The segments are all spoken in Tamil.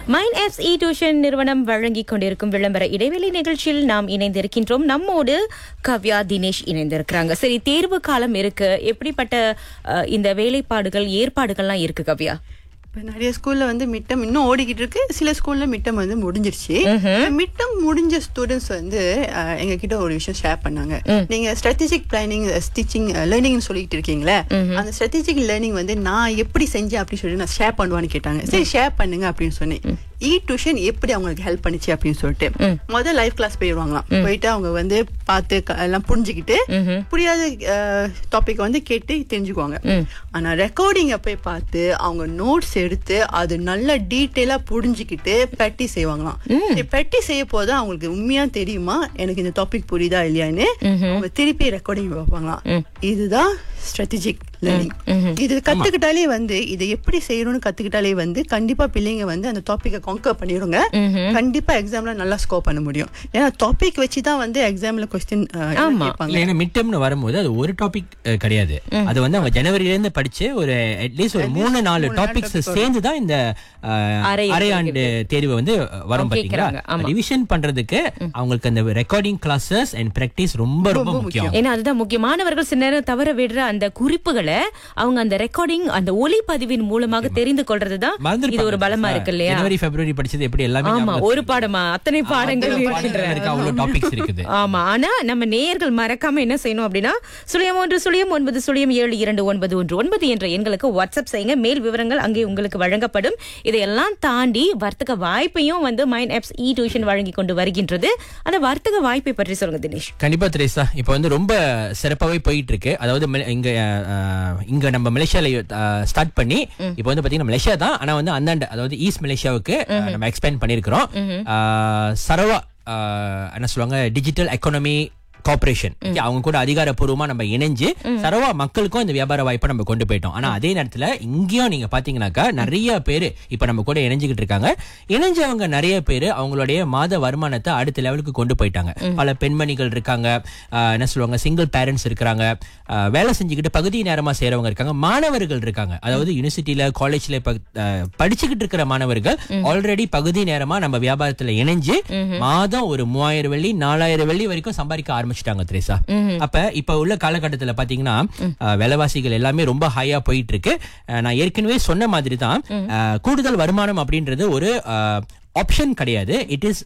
மைன் எஃப்ஸ் இ டியூஷன் நிறுவனம் வழங்கிக் கொண்டிருக்கும் விளம்பர இடைவெளி நிகழ்ச்சியில் நாம் இணைந்திருக்கின்றோம் நம்மோடு கவ்யா தினேஷ் இணைந்திருக்கிறாங்க சரி தேர்வு காலம் இருக்கு எப்படிப்பட்ட அஹ், இந்த வேலைப்பாடுகள் ஏற்பாடுகள்லாம் இருக்கு கவ்யா இப்போ நிறைய ஸ்கூல்ல வந்து மிட்டம் இன்னும் ஓடிக்கிட்டு இருக்கு சில ஸ்கூல்ல மிட்டம் வந்து முடிஞ்சிருச்சு மிட்டம் முடிஞ்ச ஸ்டூடெண்ட்ஸ் வந்து அஹ், எங்க கிட்ட ஒரு விஷயம் ஷேர் பண்ணாங்க நீங்க ஸ்ட்ராட்டஜிக் பிளானிங் ஸ்டிச்சிங் லேர்னிங் சொல்லிட்டு இருக்கீங்களே அந்த ஸ்ட்ராட்டஜிக் லேர்னிங் வந்து நான் எப்படி செஞ்சேன் அப்படின்னு சொல்லி நான் ஷேர் பண்ணுவான்னு கேட்டாங்க சரி ஷேர் பண்ணுங்க அப்படின்னு சொன்னேன் இ டியூஷன் எப்படி அவங்களுக்கு ஹெல்ப் பண்ணுச்சு அப்படின்னு சொல்லிட்டு முதல் லைவ் கிளாஸ் போயிடுவாங்களாம் போயிட்டு அவங்க வந்து பார்த்து க- எல்லாம் புரிஞ்சுக்கிட்டு புரியாத டாபிக் வந்து கேட்டு தெரிஞ்சுக்குவாங்க ஆனா ரெக்கார்டிங்க போய் பார்த்து அவங்க நோட்ஸ் எடுத்து அது நல்ல டீட்டெயிலா புரிஞ்சுக்கிட்டு பெட்டி செய்வாங்களாம் சரி, பெட்டி செய்ய போது அவங்களுக்கு உண்மையா தெரியுமா எனக்கு இந்த டாபிக் புரியுதா இல்லையான்னு அவங்க திருப்பி ரெக்கார்டிங் வைப்பாங்களாம் இதுதான் ஸ்ட்ராட்டஜிக் லேர்னிங் இது கத்துக்கிட்டாலே வந்து இதை எப்படி செய்யணும்னு கத்துக்கிட்டாலே வந்து கண்டிப்பா பிள்ளைங்க வந்து அந்த டாபிக்கை கான்கர் பண்ணிடுங்க கண்டிப்பா எக்ஸாம்ல நல்லா ஸ்கோர் பண்ண முடியும் ஏன்னா டாபிக் வச்சு தான் வந்து எக்ஸாம்ல கொஸ்டின் ஆமா. கேட்பாங்க இல்ல ஏன்னா மிட்டம்னு வரும்போது அது ஒரு டாபிக் கிடையாது அது வந்து அவங்க ஜனவரில இருந்து படிச்சு ஒரு அட்லீஸ்ட் ஒரு மூணு நாலு டாபிக்ஸ் சேர்ந்து தான் இந்த அஹ், அரை அரையாண்டு தேர்வு வந்து அஹ், வரும் அவங்க பாத்தீங்களா கேக்குறாங்க, ஆமா. ரிவிஷன் பண்றதுக்கு அவங்களுக்கு அந்த ரெக்கார்டிங் கிளாஸஸ் அண்ட் பிராக்டிஸ் ரொம்ப ரொம்ப முக்கியம் ஏன்னா அதுதான் முக்கியமானவர்கள் சில நேரம் தவற விடுற அந்த குறிப்புகளை அவங்க அந்த ரெக்கார்டிங் அந்த ஒளிப்பதிவின் மூலமாக தெரிந்து கொள்றதுதான் இது மறந்துருப்பாங்க. ஒரு பலமா இருக்கு இல்லையா ஜனவரி பிப்ரவரி படிச்சது எப்படி எல்லாமே ஆமா ஞாபகம் ஒரு பாடமா அத்தனை பாடங்கள் இருக்கு. இருக்கின்றன இருக்கு, அவ்வளவு டாபிக்ஸ் இருக்குது ஆமா ஆனா நம்ம நேயர்கள் மறக்காம என்ன செய்யணும் அப்படின்னா சுழியம் ஒன்று சுழியம் ஒன்பது சுழியம் ஏழு இரண்டு ஒன்பது ஒன்று ஒன்பது என்ற எண்களுக்கு வாட்ஸ்அப் செய்யுங்க மேல் விவரங்கள் அங்கே உங்களுக்கு வழங்கப்படும் இதையெல்லாம் தாண்டி வர்த்தக வாய்ப்பையும் வந்து மைண்ட் ஆப்ஸ் இ டியூஷன் வழங்கி கொண்டு வருகின்றது அந்த வர்த்தக வாய்ப்பை பற்றி சொல்லுங்க தினேஷ் கண்டிப்பா திரேசா இப்போ வந்து ரொம்ப சிறப்பாவே போயிட்டு இருக்கு அதாவது மெல- இங்க அஹ், இங்க நம்ம மலேசியால ஸ்டார்ட் பண்ணி இப்போ வந்து பாத்தீங்கன்னா மலேசியா தான் ஆனா வந்து அந்தாண்ட அதாவது ஈஸ்ட் மலேசியாவுக்கு அஹ், நம்ம எக்ஸ்பேண்ட் பண்ணிருக்கிறோம் அஹ், சரவா அஹ், என்ன சொல்லுவாங்க டிஜிட்டல் எக்கானமி கார்பரேஷன் அவங்க கூட அதிகாரப்பூர்வமா நம்ம இணைஞ்சு சரவா மக்களுக்கும் இந்த வியாபார வாய்ப்பை நம்ம கொண்டு போயிட்டோம் ஆனா அதே நேரத்துல இங்கேயும் நீங்க பாத்தீங்கன்னாக்கா நிறைய பேரு இப்ப நம்ம கூட இணைஞ்சுக்கிட்டு இருக்காங்க இணைஞ்சவங்க நிறைய பேரு அவங்களுடைய மாத வருமானத்தை அடுத்த லெவலுக்கு கொண்டு போயிட்டாங்க பல பெண்மணிகள் இருக்காங்க ஆஹ் என்ன சொல்லுவாங்க சிங்கிள் பேரண்ட்ஸ் இருக்கிறாங்க ஆஹ் வேலை செஞ்சுக்கிட்டு பகுதி நேரமா செய்றவங்க இருக்காங்க மாணவர்கள் இருக்காங்க அதாவது யூனிவர்சிட்டியில காலேஜ்ல படிச்சுக்கிட்டு இருக்கிற மாணவர்கள் ஆல்ரெடி பகுதி நேரமா நம்ம வியாபாரத்துல இணைஞ்சு மாதம் ஒரு மூவாயிரம் வெள்ளி நாலாயிரம் வெள்ளி வரைக்கும் சம்பாதிக்க ஆரம்பிச்சிட்டாங்க திரேசா அப்ப இப்ப உள்ள காலகட்டத்துல பாத்தீங்கன்னா ஆஹ் விலைவாசிகள் எல்லாமே ரொம்ப ஹையா போயிட்டு இருக்கு ஆஹ் நான் ஏற்கனவே சொன்ன மாதிரி தான் ஆஹ் கூடுதல் வருமானம் அப்படின்றது ஒரு ஆப்ஷன் கிடையாது இட் இஸ்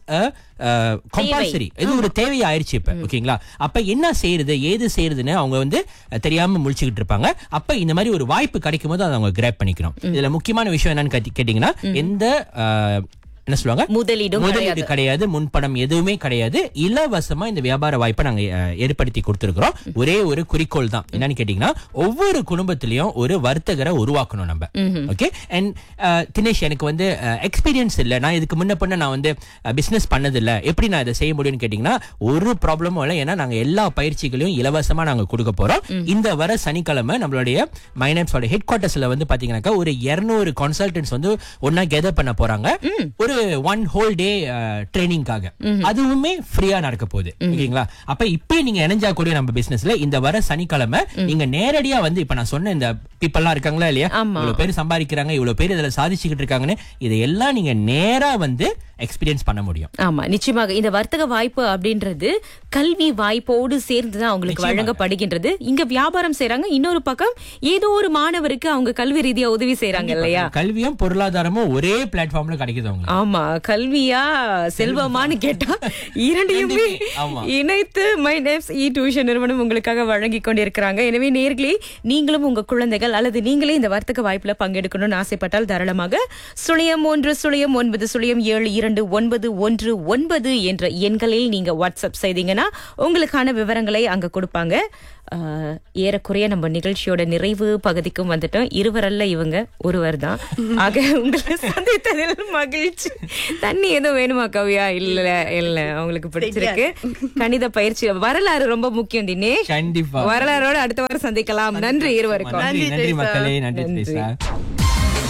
கம்பல்சரி இது ஒரு தேவை ஆயிருச்சு இப்ப ஓகேங்களா அப்ப என்ன செய்யறது ஏது செய்யறதுன்னு அவங்க வந்து அஹ், தெரியாம முழிச்சுக்கிட்டு இருப்பாங்க அப்ப இந்த மாதிரி ஒரு வாய்ப்பு கிடைக்கும் போது அதை அவங்க கிராப் பண்ணிக்கணும் இதுல முக்கியமான விஷயம் என்னன்னு கேட்டி- கேட்டீங்கன்னா எந்த அஹ், என்ன சொல்லுவாங்க முதலீடும் முதலீடு கிடையாது முன்பணம் எதுவுமே கிடையாது இலவசமா இந்த வியாபார வாய்ப்பை நாங்க அஹ், ஏற்படுத்தி கொடுத்திருக்கிறோம் ஒரே ஒரு குறிக்கோள் தான் என்னன்னு கேட்டீங்கன்னா ஒவ்வொரு குடும்பத்திலயும் ஒரு வர்த்தகரை உருவாக்கணும் நம்ம ஓகே அண்ட் தினேஷ் எனக்கு வந்து எக்ஸ்பீரியன்ஸ் இல்ல நான் இதுக்கு முன்ன பண்ண நான் வந்து பிசினஸ் பண்ணது இல்ல எப்படி நான் இதை செய்ய முடியும்னு கேட்டீங்கன்னா ஒரு ப்ராப்ளமும் இல்லை ஏன்னா நாங்க எல்லா பயிற்சிகளையும் இலவசமா நாங்க கொடுக்க போறோம் இந்த வர சனிக்கிழமை நம்மளுடைய மைனப்ஸோட ஹெட் குவார்ட்டர்ஸ்ல வந்து பாத்தீங்கன்னாக்கா ஒரு 200 கன்சல்டன்ட்ஸ் வந்து ஒன்னா கெதர் பண்ண போறாங்க ஒரு ஒன் ஹோல் டே ட்ரைனிங்காக அதுவுமே ஃப்ரீயா நடக்க போகுது ஓகேங்களா அப்ப இப்பயே நீங்க இணைஞ்சா கூட நம்ம பிசினஸ்ல இந்த வர சனிக்கிழமை நீங்க நேரடியா வந்து இப்ப நான் சொன்ன இந்த பீப்பிள்லாம் இருக்காங்களா இல்லையா ஆமா. இவ்வளவு பேர் சம்பாதிக்கிறாங்க இவ்வளவு பேர் இதுல சாதிச்சுக்கிட்டு இருக்காங்கன்னு இதையெல்லாம் நீங்க நேரா வந்து எக்ஸ்பீரியன்ஸ் பண்ண முடியும் ஆமா நிச்சயமாக இந்த வர்த்தக வாய்ப்பு அப்படின்றது கல்வி வாய்ப்போடு சேர்ந்துதான் அவங்களுக்கு நிச்சயமாக. வழங்கப்படுகின்றது இங்க வியாபாரம் செய்றாங்க இன்னொரு பக்கம் ஏதோ ஒரு மாணவருக்கு அவங்க கல்வி ரீதியா உதவி செய்றாங்க இல்லையா கல்வியும் பொருளாதாரமும் ஒரே பிளாட்ஃபார்ம்ல கிடைக்குது அவங்களுக்கு ஆமா கல்வியா செல்வமான்னு கேட்டா இரண்டையுமே ரெண்டுமே, ஆமா. இணைத்து மை நேப்ஸ் இ டியூஷன் நிறுவனம் உங்களுக்காக வழங்கி கொண்டிருக்கிறாங்க எனவே நேர்களே நீங்களும் உங்க குழந்தைகள் அல்லது நீங்களே இந்த வர்த்தக வாய்ப்புல பங்கெடுக்கணும்னு ஆசைப்பட்டால் தாராளமாக சுழியம் ஒன்று சுழியம் ஒன்பது சுழியம் ஏழு இரண்டு ஒன்பது ஒன்று ஒன்பது என்ற எண்களில் நீங்க வாட்ஸ்அப் செய்தீங்கன்னா உங்களுக்கான விவரங்களை அங்க கொடுப்பாங்க ஆஹ், ஏறக்குறைய நம்ம நிகழ்ச்சியோட நிறைவு பகுதிக்கும் வந்துட்டோம் இருவரல்ல இவங்க ஒருவர் தான் ஆக உங்களை சந்தித்ததில் மகிழ்ச்சி தண்ணி எதுவும் வேணுமா கவியா இல்ல இல்ல அவங்களுக்கு பிடிச்சிருக்கு கணித பயிற்சி வரலாறு ரொம்ப முக்கியம் தினேஷ் கண்டிப்பா வரலாறோட அடுத்த வாரம் சந்திக்கலாம் நன்றி இருவருக்கும் நன்றி நன்றி மக்களே நன்றி திரேசா